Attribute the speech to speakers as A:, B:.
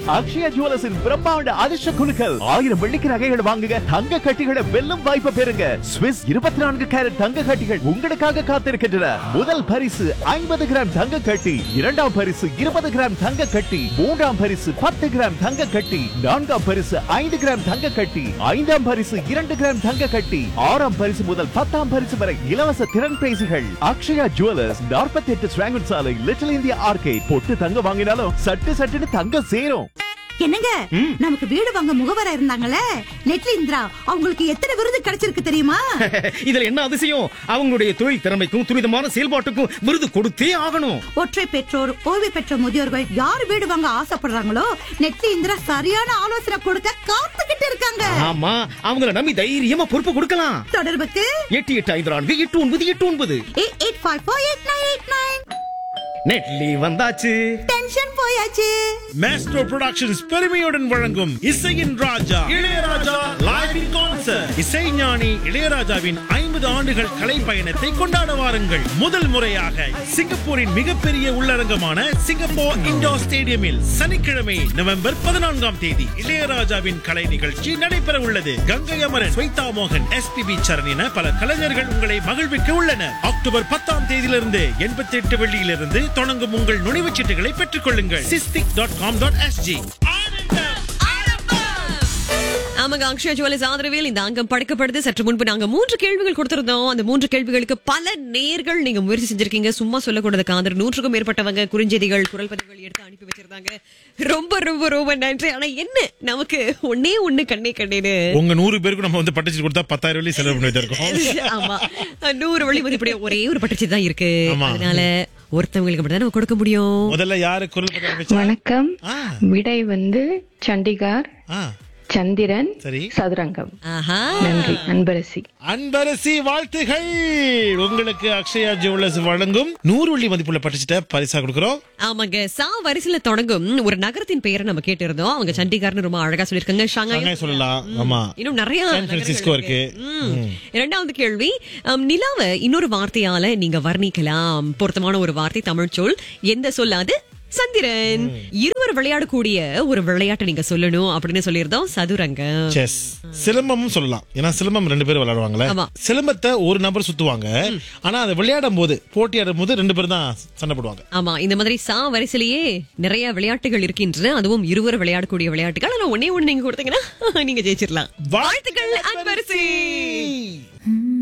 A: அக்ஷயா ஜுவல்லர்ஸின் பிரம்மாண்ட அதிர்ஷ்ட குழுக்கள் ஆயிரம் வெள்ளிக்கு நகைகள் வாங்குங்க தங்க கட்டிகளை வெல்லும் வாய்ப்பை பெறுங்க ஸ்விஸ் இருபத்தி நான்கு கேரட் தங்க கட்டிகள் உங்களுக்காக காத்திருக்கின்றன முதல் பரிசு ஐம்பது கிராம் தங்க கட்டி இரண்டாம் பரிசு இருபது கிராம் தங்க கட்டி மூன்றாம் பரிசு பத்து கிராம் தங்க கட்டி நான்காம் பரிசு ஐந்து கிராம் தங்க கட்டி ஐந்தாம் பரிசு இரண்டு கிராம் தங்க கட்டி ஆறாம் பரிசு முதல் பத்தாம் பரிசு வரை இலவச திறன் பேசிகள் அக்ஷயா ஜுவல்லர்ஸ் நாற்பத்தி எட்டு ஸ்வாங்கன் சாலை லிட்டில் இந்தியா ஆர்கேட் பொட்டு தங்க வாங்கினாலும் சட்டு சட்டுன்னு தங்க சேரும்
B: என்னங்க நமக்கு வீடு வாங்க முகவரா இருந்தாங்கல்ல நெட்லி இந்திரா அவங்களுக்கு எத்தனை விருது கிடைச்சிருக்கு தெரியுமா
C: இதுல என்ன அதிசயம் அவங்களுடைய தொழில் திறமைக்கும் துரிதமான செயல்பாட்டுக்கும் விருது கொடுத்தே ஆகணும்
B: ஒற்றை பெற்றோர் ஓய்வு பெற்ற முதியோர்கள் யார் வீடு வாங்க ஆசைப்படுறாங்களோ நெட்லி இந்திரா சரியான ஆலோசனை கொடுக்க காத்துக்கிட்டு இருக்காங்க
C: ஆமா அவங்கள நம்பி தைரியமா பொறுப்பு கொடுக்கலாம்
B: தொடர்புக்கு
C: எட்டு எட்டு ஐந்து நான்கு எட்டு ஒன்பது எட்டு ஒன்பது
B: eight eight five four eight nine eight nine
C: நெட்லி வந்தாச்சு
B: டென்ஷன் போயாச்சு
D: மேஸ்ட்ரோ புரொடக்ஷன்ஸ் பெருமையுடன் வழங்கும் இசையின் ராஜா இளையராஜா லைவ் இன் கான்சர்ட் இசைஞானி இளையராஜாவின் ஐம்பது ஆண்டுகள் கலை பயணத்தை கொண்டாட வாருங்கள் முதல் முறையாக சிங்கப்பூரின் மிகப்பெரிய உள்ளரங்கமான சிங்கப்பூர் இண்டோர் ஸ்டேடியமில் சனிக்கிழமை நவம்பர் பதினான்காம் தேதி இளையராஜாவின் கலை நிகழ்ச்சி நடைபெற உள்ளது கங்கை அமரன் ஸ்வைதா மோகன் எஸ்பிபி சரண் என பல கலைஞர்கள் உங்களை மகிழ்விக்க உள்ளனர் அக்டோபர் பத்தாம் தேதியிலிருந்து எண்பத்தி எட்டு வெள்ளியிலிருந்து தொடங்கும் உங்கள் நுழைவுச் சீட்டுகளை பெற்றுக் கொள்ளுங்கள் SISTIC dot com dot SG
E: ஆமாங்க அக்ஷயா ஜுவல்லர்ஸ் ஆதரவில் இந்த அங்கம் படைக்கப்படுது சற்று முன்பு நாங்க மூன்று கேள்விகள் கொடுத்திருந்தோம் அந்த மூன்று கேள்விகளுக்கு பல நேர்கள் நீங்க முயற்சி செஞ்சிருக்கீங்க சும்மா சொல்லக்கூடாது காதர் நூற்றுக்கும் மேற்பட்டவங்க குறுஞ்செய்திகள் குரல் பதிவுகள் எடுத்து அனுப்பி வச்சிருந்தாங்க ரொம்ப ரொம்ப ரொம்ப நன்றி ஆனா என்ன நமக்கு ஒன்னே ஒண்ணு கண்ணே கண்ணேன்னு
D: உங்க நூறு பேருக்கு நம்ம வந்து பட்டுச்சு கொடுத்தா பத்தாயிரம் வெள்ளி செலவு பண்ணி வச்சிருக்கோம்
E: ஆமா நூறு வழி மதிப்புடைய ஒரே ஒரு பட்டுச்சு தான் இருக்கு
D: ஆமா.
E: அதனால ஒருத்தவங்களுக்கு மட்டும் தான் நம்ம கொடுக்க முடியும்
D: முதல்ல யாரு குரல் பதிவு ஆரம்பிச்சா?
F: வணக்கம்
D: ஆ.
F: விடை வந்து சண்டிகார்
D: ஆ,
F: சந்திரன்
D: சரி
F: சதுரங்கம்
E: ஆஹா
F: நன்றி அன்பரசி
D: அன்பரசி வாழ்த்துகள் உங்களுக்கு அக்ஷயா ஜுவல்லர்ஸ் வழங்கும் நூறு வெள்ளி மதிப்புள்ள பட்டுச்சிட்ட பரிசா கொடுக்கிறோம்
E: ஆமாங்க சா வரிசையில தொடங்கும் ஒரு நகரத்தின் பெயரை நம்ம கேட்டிருந்தோம் அவங்க சண்டிகார்னு ரொம்ப அழகா சொல்லிருக்காங்க ஷாங்காய்
D: அங்கே சொல்லலாம் ஆமா
E: இன்னும் நிறைய
D: சான்
E: நகரங்கள்
D: பிரான்சிஸ்கோ இருக்கு
E: ம். இரண்டாவது கேள்வி அம், நிலாவை இன்னொரு வார்த்தையால நீங்க வர்ணிக்கலாம் பொருத்தமான ஒரு வார்த்தை தமிழ் சொல் எந்த சொல்லாது சந்திரன் இருவர் விளையாடக்கூடிய ஒரு விளையாட்டை நீங்க சொல்லணும் அப்படின்னு சொல்லியிருந்தோம் சதுரங்கம்
D: செஸ் சிலம்பமும் சொல்லலாம் ஏன்னா சிலம்பம் ரெண்டு பேரும் விளையாடுவாங்கல்ல
E: ஆமா.
D: சிலம்பத்தை ஒரு நபர் சுத்துவாங்க ஆனா அதை விளையாடும் போது போட்டியாடும் போது ரெண்டு பேரும் தான் சண்டை போடுவாங்க
E: ஆமா இந்த மாதிரி சா வரிசையிலேயே நிறைய விளையாட்டுகள் இருக்கின்றன அதுவும் இருவர் விளையாடக்கூடிய விளையாட்டுகள் ஆனா ஒன்னே ஒண்ணு நீங்க கொடுத்தீங்கன்னா நீங்க ஜெயிச்சிடலாம் வாழ்த்துக்கள் அன்பரசி